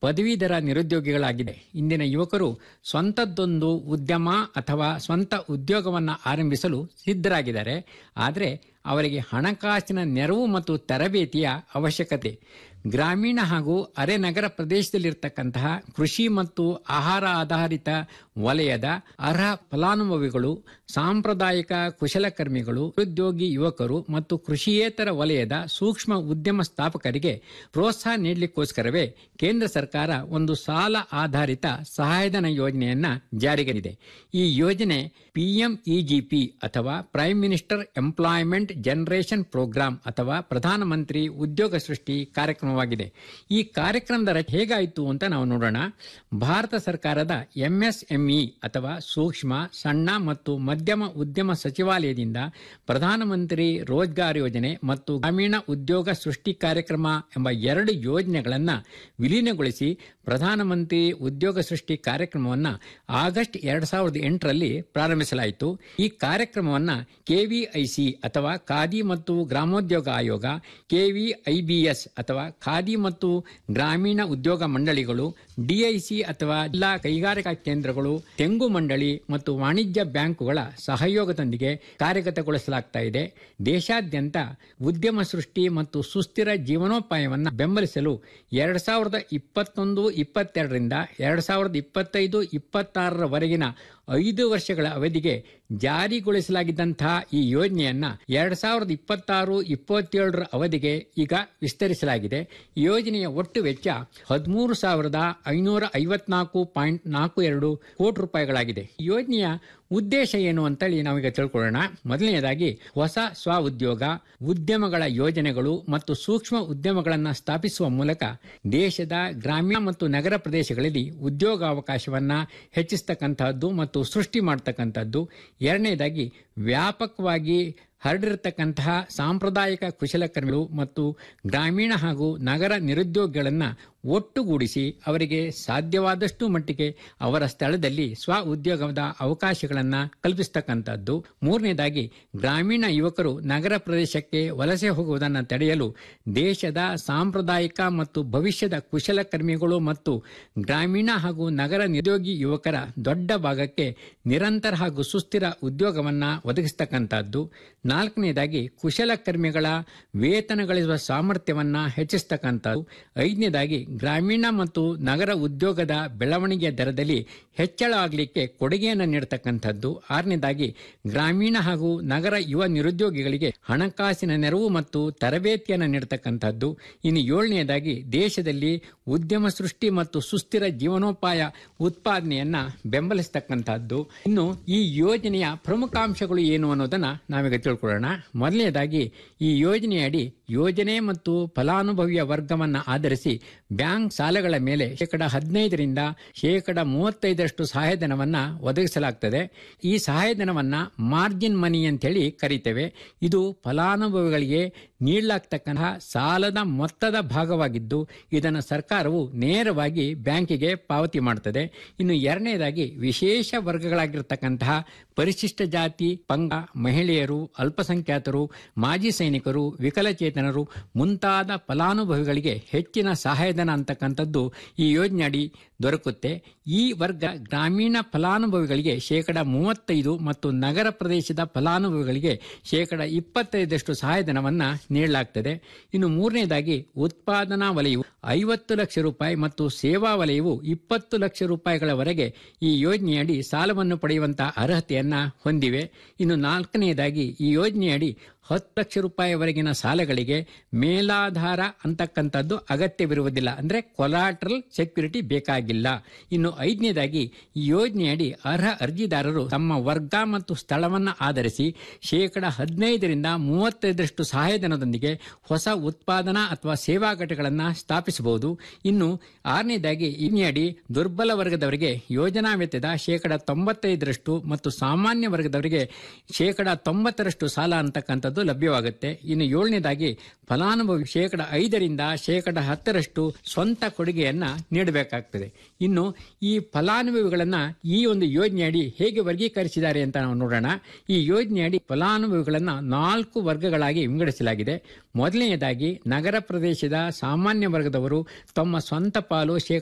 ಪದವೀಧರ ನಿರುದ್ಯೋಗಿಗಳಾಗಿದೆ ಇಂದಿನ ಯುವಕರು ಸ್ವಂತದ್ದೊಂದು ಉದ್ಯಮ ಅಥವಾ ಸ್ವಂತ ಉದ್ಯೋಗವನ್ನು ಆರಂಭಿಸಲು ಸಿದ್ಧರಾಗಿದ್ದಾರೆ ಆದರೆ ಅವರಿಗೆ ಹಣಕಾಸಿನ ನೆರವು ಮತ್ತು ತರಬೇತಿಯ ಅವಶ್ಯಕತೆ ಗ್ರಾಮೀಣ ಹಾಗೂ ಅರೆ ನಗರ ಪ್ರದೇಶದಲ್ಲಿರ್ತಕ್ಕಂತಹ ಕೃಷಿ ಮತ್ತು ಆಹಾರ ಆಧಾರಿತ ವಲಯದ ಅರ್ಹ ಫಲಾನುಭವಿಗಳು ಸಾಂಪ್ರದಾಯಿಕ ಕುಶಲಕರ್ಮಿಗಳು ನಿರುದ್ಯೋಗಿ ಯುವಕರು ಮತ್ತು ಕೃಷಿಯೇತರ ವಲಯದ ಸೂಕ್ಷ್ಮ ಉದ್ಯಮ ಸ್ಥಾಪಕರಿಗೆ ಪ್ರೋತ್ಸಾಹ ನೀಡಲಿಕ್ಕೋಸ್ಕರವೇ ಕೇಂದ್ರ ಸರ್ಕಾರ ಒಂದು ಸಾಲ ಆಧಾರಿತ ಸಹಾಯಧನ ಯೋಜನೆಯನ್ನ ಜಾರಿಗೆನಿದೆ ಈ ಯೋಜನೆ ಪಿಎಂಇಜಿಪಿ ಅಥವಾ prime minister employment generation programme ಅಥವಾ ಪ್ರಧಾನಮಂತ್ರಿ ಉದ್ಯೋಗ ಸೃಷ್ಟಿ ಕಾರ್ಯಕ್ರಮವಾಗಿದೆ ಈ ಕಾರ್ಯಕ್ರಮದ ರಚನೆ ಹೇಗಾಯಿತು ಅಂತ ನಾವು ನೋಡೋಣ ಭಾರತ ಸರ್ಕಾರದ ಎಂಎಸ್ಎಂಇ ಅಥವಾ ಸೂಕ್ಷ್ಮ ಸಣ್ಣ ಮತ್ತು ಮಧ್ಯಮ ಉದ್ಯಮ ಸಚಿವಾಲಯದಿಂದ ಪ್ರಧಾನಮಂತ್ರಿ ರೋಜ್ಗಾರ್ ಯೋಜನೆ ಮತ್ತು ಗ್ರಾಮೀಣ ಉದ್ಯೋಗ ಸೃಷ್ಟಿ ಕಾರ್ಯಕ್ರಮ ಎಂಬ ಎರಡು ಯೋಜನೆಗಳನ್ನು ವಿಲೀನಗೊಳಿಸಿ ಪ್ರಧಾನಮಂತ್ರಿ ಉದ್ಯೋಗ ಸೃಷ್ಟಿ ಕಾರ್ಯಕ್ರಮವನ್ನು ಆಗಸ್ಟ್ ಎರಡ್ ಸಾವಿರದ ಎಂಟರಲ್ಲಿ ಪ್ರಾರಂಭಿಸಲಾಯಿತು ಈ ಕಾರ್ಯಕ್ರಮವನ್ನು ಕೆವಿಐಸಿ ಅಥವಾ ಖಾದಿ ಮತ್ತು ಗ್ರಾಮೋದ್ಯೋಗ ಆಯೋಗ ಕೆವಿಐಬಿಎಸ್ ಅಥವಾ ಖಾದಿ ಮತ್ತು ಗ್ರಾಮೀಣ ಉದ್ಯೋಗ ಮಂಡಳಿಗಳು ಡಿಐಸಿ ಅಥವಾ ಜಿಲ್ಲಾ ಕೈಗಾರಿಕಾ ಕೇಂದ್ರಗಳು ತೆಂಗು ಮಂಡಳಿ ಮತ್ತು ವಾಣಿಜ್ಯ ಬ್ಯಾಂಕುಗಳ ಸಹಯೋಗದೊಂದಿಗೆ ಕಾರ್ಯಗತಗೊಳಿಸಲಾಗ್ತಾ ಇದೆ ದೇಶಾದ್ಯಂತ ಉದ್ಯಮ ಸೃಷ್ಟಿ ಮತ್ತು ಸುಸ್ಥಿರ ಜೀವನೋಪಾಯವನ್ನು ಬೆಂಬಲಿಸಲು ಎರಡ್ ಸಾವಿರದ ಇಪ್ಪತ್ತೊಂದು ಇಪ್ಪತ್ತೆರಡರಿಂದ ಎರಡ್ ಸಾವಿರದ ಇಪ್ಪತ್ತೈದು ಇಪ್ಪತ್ತಾರರವರೆಗಿನ ಐದು ವರ್ಷಗಳ ಅವಧಿಗೆ ಜಾರಿಗೊಳಿಸಲಾಗಿದ್ದಂತಹ ಈ ಯೋಜನೆಯನ್ನ ಎರಡ್ ಸಾವಿರದ ಇಪ್ಪತ್ತಾರು ಇಪ್ಪತ್ತೇಳರ ಅವಧಿಗೆ ಈಗ ವಿಸ್ತರಿಸಲಾಗಿದೆ ಈ ಯೋಜನೆಯ ಒಟ್ಟು ವೆಚ್ಚ ಹದಿಮೂರು ಸಾವಿರದ ಐನೂರ ಐವತ್ನಾಲ್ಕು ಪಾಯಿಂಟ್ ನಾಲ್ಕು ಎರಡು ಕೋಟಿ ರೂಪಾಯಿಗಳಾಗಿದೆ ಈ ಯೋಜನೆಯ ಉದ್ದೇಶ ಏನು ಅಂತೇಳಿ ನಾವೀಗ ತಿಳ್ಕೊಳ್ಳೋಣ ಮೊದಲನೆಯದಾಗಿ ಹೊಸ ಸ್ವ ಉದ್ಯೋಗ ಉದ್ಯಮಗಳ ಯೋಜನೆಗಳು ಮತ್ತು ಸೂಕ್ಷ್ಮ ಉದ್ಯಮಗಳನ್ನು ಸ್ಥಾಪಿಸುವ ಮೂಲಕ ದೇಶದ ಗ್ರಾಮೀಣ ಮತ್ತು ನಗರ ಪ್ರದೇಶಗಳಲ್ಲಿ ಉದ್ಯೋಗಾವಕಾಶವನ್ನ ಹೆಚ್ಚಿಸ್ತಕ್ಕಂತಹದ್ದು ಮತ್ತು ಸೃಷ್ಟಿ ಮಾಡತಕ್ಕಂಥದ್ದು ಎರಡನೇದಾಗಿ ವ್ಯಾಪಕವಾಗಿ ಹರಡಿರತಕ್ಕಂತಹ ಸಾಂಪ್ರದಾಯಿಕ ಕುಶಲಕರ್ಮಿಗಳು ಮತ್ತು ಗ್ರಾಮೀಣ ಹಾಗೂ ನಗರ ನಿರುದ್ಯೋಗಿಗಳನ್ನು ಒಟ್ಟುಗೂಡಿಸಿ ಅವರಿಗೆ ಸಾಧ್ಯವಾದಷ್ಟು ಮಟ್ಟಿಗೆ ಅವರ ಸ್ಥಳದಲ್ಲಿ ಸ್ವ ಉದ್ಯೋಗದ ಅವಕಾಶಗಳನ್ನು ಕಲ್ಪಿಸತಕ್ಕಂಥದ್ದು ಮೂರನೇದಾಗಿ ಗ್ರಾಮೀಣ ಯುವಕರು ನಗರ ಪ್ರದೇಶಕ್ಕೆ ವಲಸೆ ಹೋಗುವುದನ್ನು ತಡೆಯಲು ದೇಶದ ಸಾಂಪ್ರದಾಯಿಕ ಮತ್ತು ಭವಿಷ್ಯದ ಕುಶಲಕರ್ಮಿಗಳು ಮತ್ತು ಗ್ರಾಮೀಣ ಹಾಗೂ ನಗರ ನಿರುದ್ಯೋಗಿ ಯುವಕರ ದೊಡ್ಡ ಭಾಗಕ್ಕೆ ನಿರಂತರ ಹಾಗೂ ಸುಸ್ಥಿರ ಉದ್ಯೋಗವನ್ನು ಒದಗಿಸ್ತಕ್ಕಂಥದ್ದು ನಾಲ್ಕನೇದಾಗಿ ಕುಶಲಕರ್ಮಿಗಳ ವೇತನ ಗಳಿಸುವ ಸಾಮರ್ಥ್ಯವನ್ನು ಹೆಚ್ಚಿಸ್ತಕ್ಕಂಥದ್ದು ಐದನೇದಾಗಿ ಗ್ರಾಮೀಣ ಮತ್ತು ನಗರ ಉದ್ಯೋಗದ ಬೆಳವಣಿಗೆಯ ದರದಲ್ಲಿ ಹೆಚ್ಚಳ ಆಗಲಿಕ್ಕೆ ಕೊಡುಗೆಯನ್ನು ನೀಡತಕ್ಕಂಥದ್ದು ಆರನೇದಾಗಿ ಗ್ರಾಮೀಣ ಹಾಗೂ ನಗರ ಯುವ ನಿರುದ್ಯೋಗಿಗಳಿಗೆ ಹಣಕಾಸಿನ ನೆರವು ಮತ್ತು ತರಬೇತಿಯನ್ನು ನೀಡತಕ್ಕಂಥದ್ದು ಇನ್ನು ಏಳನೆಯದಾಗಿ ದೇಶದಲ್ಲಿ ಉದ್ಯಮ ಸೃಷ್ಟಿ ಮತ್ತು ಸುಸ್ಥಿರ ಜೀವನೋಪಾಯ ಉತ್ಪಾದನೆಯನ್ನ ಬೆಂಬಲಿಸತಕ್ಕಂಥದ್ದು ಇನ್ನು ಈ ಯೋಜನೆಯ ಪ್ರಮುಖಾಂಶಗಳು ಏನು ಅನ್ನೋದನ್ನ ನಾವೀಗ ತಿಳ್ಕೊಳ್ಳೋಣ ಮೊದಲನೇದಾಗಿ ಈ ಯೋಜನೆಯಡಿ ಯೋಜನೆ ಮತ್ತು ಫಲಾನುಭವಿಯ ವರ್ಗವನ್ನು ಆಧರಿಸಿ ಬ್ಯಾಂಕ್ ಸಾಲಗಳ ಮೇಲೆ ಶೇಕಡ ಹದಿನೈದರಿಂದ ಶೇಕಡ ಮೂವತ್ತೈದರಷ್ಟು ಸಹಾಯಧನವನ್ನ ಒದಗಿಸಲಾಗ್ತದೆ ಈ ಸಹಾಯಧನವನ್ನ ಮಾರ್ಜಿನ್ ಮನಿ ಅಂತೇಳಿ ಕರೀತೇವೆ ಇದು ಫಲಾನುಭವಿಗಳಿಗೆ ನೀಡಲಾಗ್ತಕ್ಕಂತಹ ಸಾಲದ ಮೊತ್ತದ ಭಾಗವಾಗಿದ್ದು ಇದನ್ನು ಸರ್ಕಾರವು ನೇರವಾಗಿ ಬ್ಯಾಂಕಿಗೆ ಪಾವತಿ ಮಾಡುತ್ತದೆ ಇನ್ನು ಎರಡನೇದಾಗಿ ವಿಶೇಷ ವರ್ಗಗಳಾಗಿರ್ತಕ್ಕಂತಹ ಪರಿಶಿಷ್ಟ ಜಾತಿ ಪಂಗ ಮಹಿಳೆಯರು ಅಲ್ಪಸಂಖ್ಯಾತರು ಮಾಜಿ ಸೈನಿಕರು ವಿಕಲಚೇತನರು ಮುಂತಾದ ಫಲಾನುಭವಿಗಳಿಗೆ ಹೆಚ್ಚಿನ ಸಹಾಯಧನ ಅಂತಕ್ಕಂಥದ್ದು ಈ ಯೋಜನೆಯಡಿ ದೊರಕುತ್ತೆ ಈ ವರ್ಗ ಗ್ರಾಮೀಣ ಫಲಾನುಭವಿಗಳಿಗೆ ಶೇಕಡ ಮೂವತ್ತೈದು ಮತ್ತು ನಗರ ಪ್ರದೇಶದ ಫಲಾನುಭವಿಗಳಿಗೆ ಶೇಕಡ ಇಪ್ಪತ್ತೈದಷ್ಟು ಸಹಾಯಧನವನ್ನ ನೀಡಲಾಗ್ತದೆ ಇನ್ನು ಮೂರನೇದಾಗಿ ಉತ್ಪಾದನಾ ವಲಯವು ಐವತ್ತು ಲಕ್ಷ ರೂಪಾಯಿ ಮತ್ತು ಸೇವಾ ವಲಯವು ಇಪ್ಪತ್ತು ಲಕ್ಷ ರೂಪಾಯಿಗಳವರೆಗೆ ಈ ಯೋಜನೆಯಡಿ ಸಾಲವನ್ನು ಪಡೆಯುವಂತಹ ಅರ್ಹತೆಯನ್ನ ಹೊಂದಿವೆ ಇನ್ನು ನಾಲ್ಕನೆಯದಾಗಿ ಈ ಯೋಜನೆಯಡಿ ಹತ್ತು ಲಕ್ಷ ರೂಪಾಯಿವರೆಗಿನ ಸಾಲಗಳಿಗೆ ಮೇಲಾಧಾರ ಅಂತಕ್ಕಂಥದ್ದು ಅಗತ್ಯವಿರುವುದಿಲ್ಲ ಅಂದ್ರೆ ಕೊಲಾಟ್ರಲ್ ಸೆಕ್ಯೂರಿಟಿ ಬೇಕಾಗಿಲ್ಲ ಇನ್ನು ಐದನೇದಾಗಿ ಈ ಯೋಜನೆಯಡಿ ಅರ್ಹ ಅರ್ಜಿದಾರರು ತಮ್ಮ ವರ್ಗ ಮತ್ತು ಸ್ಥಳವನ್ನು ಆಧರಿಸಿ ಶೇಕಡ ಹದಿನೈದರಿಂದ ಮೂವತ್ತೈದರಷ್ಟು ಸಹಾಯಧನದೊಂದಿಗೆ ಹೊಸ ಉತ್ಪಾದನಾ ಅಥವಾ ಸೇವಾ ಘಟಕಗಳನ್ನು ಸ್ಥಾಪಿಸಬಹುದು ಇನ್ನು ಆರನೇದಾಗಿ ಯೋಜನೆಯಡಿ ದುರ್ಬಲ ವರ್ಗದವರಿಗೆ ಯೋಜನಾ ವೆಚ್ಚದ ಶೇಕಡ ತೊಂಬತ್ತೈದರಷ್ಟು ಮತ್ತು ಸಾಮಾನ್ಯ ವರ್ಗದವರಿಗೆ ಶೇಕಡ ತೊಂಬತ್ತರಷ್ಟು ಸಾಲ ಅಂತಕ್ಕಂಥದ್ದು ಲಭ್ಯವಾಗುತ್ತೆ ಇನ್ನು ಏಳನೇದಾಗಿ ಫಲಾನುಭವಿ ಶೇಕಡ ಐದರಿಂದ ಶೇಕಡ ಹತ್ತರಷ್ಟು ಸ್ವಂತ ಕೊಡುಗೆಯನ್ನ ನೀಡಬೇಕಾಗ್ತದೆ ಇನ್ನು ಈ ಫಲಾನುಭವಿಗಳನ್ನ ಈ ಒಂದು ಯೋಜನೆಯಡಿ ಹೇಗೆ ವರ್ಗೀಕರಿಸಿದ್ದಾರೆ ಅಂತ ನಾವು ನೋಡೋಣ ಈ ಯೋಜನೆಯಡಿ ಫಲಾನುಭವಿಗಳನ್ನ ನಾಲ್ಕು ವರ್ಗಗಳಾಗಿ ವಿಂಗಡಿಸಲಾಗಿದೆ ಮೊದಲನೆಯದಾಗಿ ನಗರ ಪ್ರದೇಶದ ಸಾಮಾನ್ಯ ವರ್ಗದವರು ತಮ್ಮ ಸ್ವಂತ ಪಾಲು ಶೇಕಡ